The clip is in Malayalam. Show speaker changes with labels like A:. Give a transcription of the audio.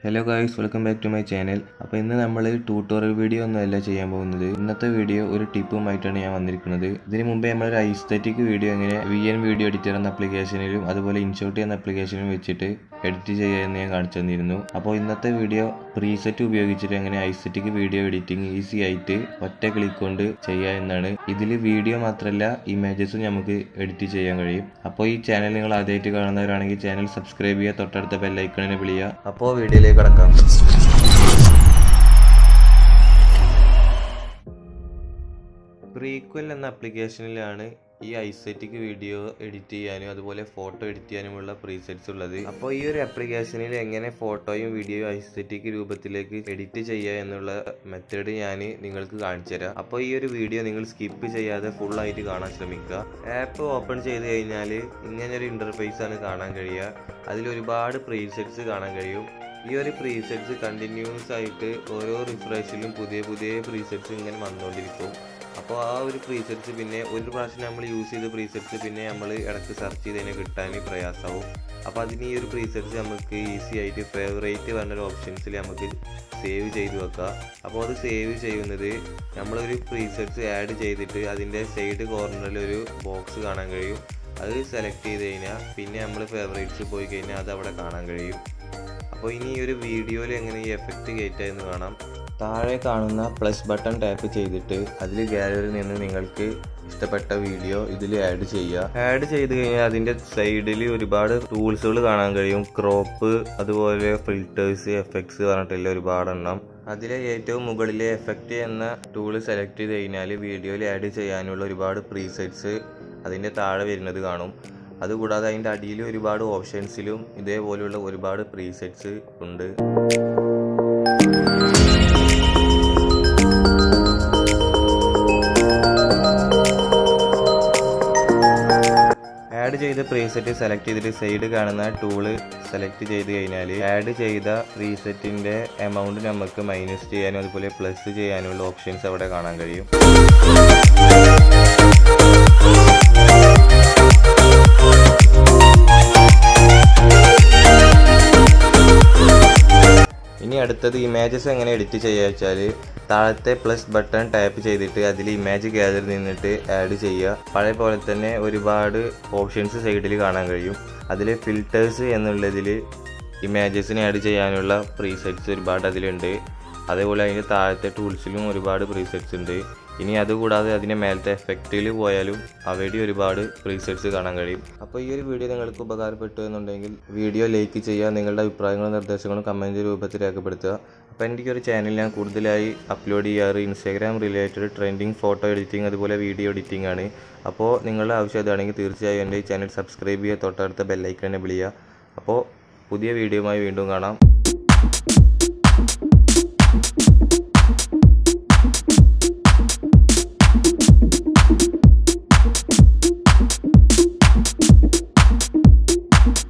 A: hello guys welcome back to my channel അപ്പോൾ ഇന്ന് നമ്മൾ ട്യൂട്ടോറിയൽ വീഡിയോ ഒന്നുമല്ല ചെയ്യാൻ പോകുന്നത് ഇന്നത്തെ വീഡിയോ ഒരു ടിപ്പുമായിട്ടാണ് ഞാൻ വന്നിരിക്കുന്നത് ഇതിന് മുമ്പേ നമ്മൾ ഒരു ഐസ്തറ്റിക് വീഡിയോ എങ്ങനെ വി എൻ വീഡിയോ എഡിറ്റർ എന്ന ആപ്ലിക്കേഷനിലും അതുപോലെ ഇൻഷോട്ട് എന്ന ആപ്ലിക്കേഷനിലും വെച്ചിട്ട് എഡിറ്റ് ചെയ്യാമെന്ന് ഞാൻ കാണിച്ചു തന്നിരുന്നു അപ്പോൾ ഇന്നത്തെ വീഡിയോ പ്രീസെറ്റ് ഉപയോഗിച്ചിട്ട് എങ്ങനെ ഐസ്തറ്റിക് വീഡിയോ എഡിറ്റിംഗ് ഈസി ആയിട്ട് ഒറ്റ ക്ലിക്ക് കൊണ്ട് ചെയ്യുക എന്നാണ് ഇതിൽ വീഡിയോ മാത്രമല്ല ഇമേജസും നമുക്ക് എഡിറ്റ് ചെയ്യാൻ കഴിയും അപ്പോൾ ഈ ചാനൽ നിങ്ങൾ ആദ്യമായിട്ട് കാണുന്നവരാണെങ്കിൽ ചാനൽ സബ്സ്ക്രൈബ് ചെയ്യുക തൊട്ടടുത്ത ബെല്ലൈക്കണിനെ വിളിക്കുക അപ്പോൾ വീഡിയോയിലേക്ക് കടക്കാം പ്രീക്വൽ എന്ന ആപ്ലിക്കേഷനിലാണ് ഈ ഐസെറ്റിക് വീഡിയോ എഡിറ്റ് ചെയ്യാനും അതുപോലെ ഫോട്ടോ എഡിറ്റ് ചെയ്യാനുമുള്ള പ്രീസെറ്റ്സ് ഉള്ളത് അപ്പോൾ ഈ ഒരു ആപ്ലിക്കേഷനിൽ എങ്ങനെ ഫോട്ടോയും വീഡിയോയും ഐസെറ്റിക് രൂപത്തിലേക്ക് എഡിറ്റ് ചെയ്യുക എന്നുള്ള മെത്തേഡ് ഞാൻ നിങ്ങൾക്ക് കാണിച്ചു തരാം അപ്പോൾ ഈ ഒരു വീഡിയോ നിങ്ങൾ സ്കിപ്പ് ചെയ്യാതെ ഫുൾ ആയിട്ട് കാണാൻ ശ്രമിക്കുക ആപ്പ് ഓപ്പൺ ചെയ്ത് കഴിഞ്ഞാൽ ഇങ്ങനൊരു ഇൻ്റർഫേസ് ആണ് കാണാൻ കഴിയുക അതിൽ ഒരുപാട് പ്രീസെറ്റ്സ് കാണാൻ കഴിയും ഈ ഒരു പ്രീസെറ്റ്സ് കണ്ടിന്യൂസ് ആയിട്ട് ഓരോ റിഫ്രഷിലും പുതിയ പുതിയ പ്രീസെറ്റ്സ് ഇങ്ങനെ വന്നുകൊണ്ടിരിക്കും അപ്പോൾ ആ ഒരു പ്രീസെറ്റ്സ് പിന്നെ ഒരു പ്രാവശ്യം നമ്മൾ യൂസ് ചെയ്ത പ്രീസെറ്റ്സ് പിന്നെ നമ്മൾ ഇടയ്ക്ക് സെർച്ച് ചെയ്തതിനെ കിട്ടാൻ പ്രയാസമാവും അപ്പോൾ അതിന് ഈ ഒരു പ്രീസെറ്റ്സ് നമുക്ക് ഈസി ആയിട്ട് ഫേവറേറ്റ് പറഞ്ഞൊരു ഓപ്ഷൻസിൽ നമുക്ക് സേവ് ചെയ്ത് വെക്കാം അപ്പോൾ അത് സേവ് ചെയ്യുന്നത് നമ്മളൊരു പ്രീസെറ്റ്സ് ആഡ് ചെയ്തിട്ട് അതിൻ്റെ സൈഡ് കോർണറിൽ ഒരു ബോക്സ് കാണാൻ കഴിയും അത് സെലക്ട് ചെയ്ത് കഴിഞ്ഞാൽ പിന്നെ നമ്മൾ ഫേവറേറ്റ്സ് പോയി കഴിഞ്ഞാൽ അത് അവിടെ കാണാൻ കഴിയും അപ്പോൾ ഇനി ഈ ഒരു വീഡിയോയിൽ എങ്ങനെ ഈ എഫക്റ്റ് കയറ്റുക എന്ന് കാണാം താഴെ കാണുന്ന പ്ലസ് ബട്ടൺ ടാപ്പ് ചെയ്തിട്ട് അതിൽ ഗാലറിയിൽ നിന്ന് നിങ്ങൾക്ക് ഇഷ്ടപ്പെട്ട വീഡിയോ ഇതിൽ ആഡ് ചെയ്യുക ആഡ് ചെയ്ത് കഴിഞ്ഞാൽ അതിൻ്റെ സൈഡിൽ ഒരുപാട് ടൂൾസുകൾ കാണാൻ കഴിയും ക്രോപ്പ് അതുപോലെ ഫിൽറ്റേഴ്സ് എഫക്ട്സ് പറഞ്ഞിട്ടില്ല ഒരുപാടെണ്ണം അതിലെ ഏറ്റവും മുകളിലെ എഫക്റ്റ് എന്ന ടൂൾ സെലക്ട് ചെയ്ത് കഴിഞ്ഞാൽ വീഡിയോയിൽ ആഡ് ചെയ്യാനുള്ള ഒരുപാട് പ്രീസെറ്റ്സ് അതിൻ്റെ താഴെ വരുന്നത് കാണും അതുകൂടാതെ അതിൻ്റെ അടിയിൽ ഒരുപാട് ഓപ്ഷൻസിലും ഇതേപോലെയുള്ള ഒരുപാട് പ്രീസെറ്റ്സ് ഉണ്ട് ആഡ് ചെയ്ത പ്രീസെറ്റ് സെലക്ട് ചെയ്തിട്ട് സൈഡ് കാണുന്ന ടൂള് സെലക്ട് ചെയ്ത് കഴിഞ്ഞാൽ ആഡ് ചെയ്ത പ്രീസെറ്റിൻ്റെ എമൗണ്ട് നമുക്ക് മൈനസ് ചെയ്യാനും അതുപോലെ പ്ലസ് ചെയ്യാനുള്ള ഓപ്ഷൻസ് അവിടെ കാണാൻ കഴിയും ഇനി അടുത്തത് ഇമേജസ് എങ്ങനെ എഡിറ്റ് ചെയ്യുക വെച്ചാൽ താഴത്തെ പ്ലസ് ബട്ടൺ ടാപ്പ് ചെയ്തിട്ട് അതിൽ ഇമേജ് ഗ്യാലറി നിന്നിട്ട് ആഡ് ചെയ്യുക പഴയ പോലെ തന്നെ ഒരുപാട് ഓപ്ഷൻസ് സൈഡിൽ കാണാൻ കഴിയും അതിൽ ഫിൽറ്റേഴ്സ് എന്നുള്ളതിൽ ഇമേജസിന് ആഡ് ചെയ്യാനുള്ള പ്രീസെറ്റ്സ് ഒരുപാട് അതിലുണ്ട് അതേപോലെ അതിൻ്റെ താഴത്തെ ടൂൾസിലും ഒരുപാട് പ്രീസെറ്റ്സ് ഉണ്ട് ഇനി അതുകൂടാതെ അതിൻ്റെ മേലത്തെ എഫക്റ്റിൽ പോയാലും അവിടെ ഒരുപാട് പ്രീസെറ്റ്സ് കാണാൻ കഴിയും അപ്പോൾ ഈ ഒരു വീഡിയോ നിങ്ങൾക്ക് ഉപകാരപ്പെട്ടു എന്നുണ്ടെങ്കിൽ വീഡിയോ ലൈക്ക് ചെയ്യുക നിങ്ങളുടെ അഭിപ്രായങ്ങളും നിർദ്ദേശങ്ങളും കമൻറ്റ് രൂപത്തിൽ രേഖപ്പെടുത്തുക അപ്പോൾ എൻ്റെ ഈ ഒരു ചാനൽ ഞാൻ കൂടുതലായി അപ്ലോഡ് ചെയ്യാറ് Instagram related trending photo editing അതുപോലെ വീഡിയോ എഡിറ്റിംഗ് ആണ് അപ്പോൾ നിങ്ങളുടെ ആവശ്യം അതാണെങ്കിൽ തീർച്ചയായും എൻ്റെ ഈ ചാനൽ സബ്സ്ക്രൈബ് ചെയ്യുക തൊട്ടടുത്ത ബെല്ലൈക്കനെ വിളിക്കുക അപ്പോൾ പുതിയ വീഡിയോയുമായി വീണ്ടും കാണാം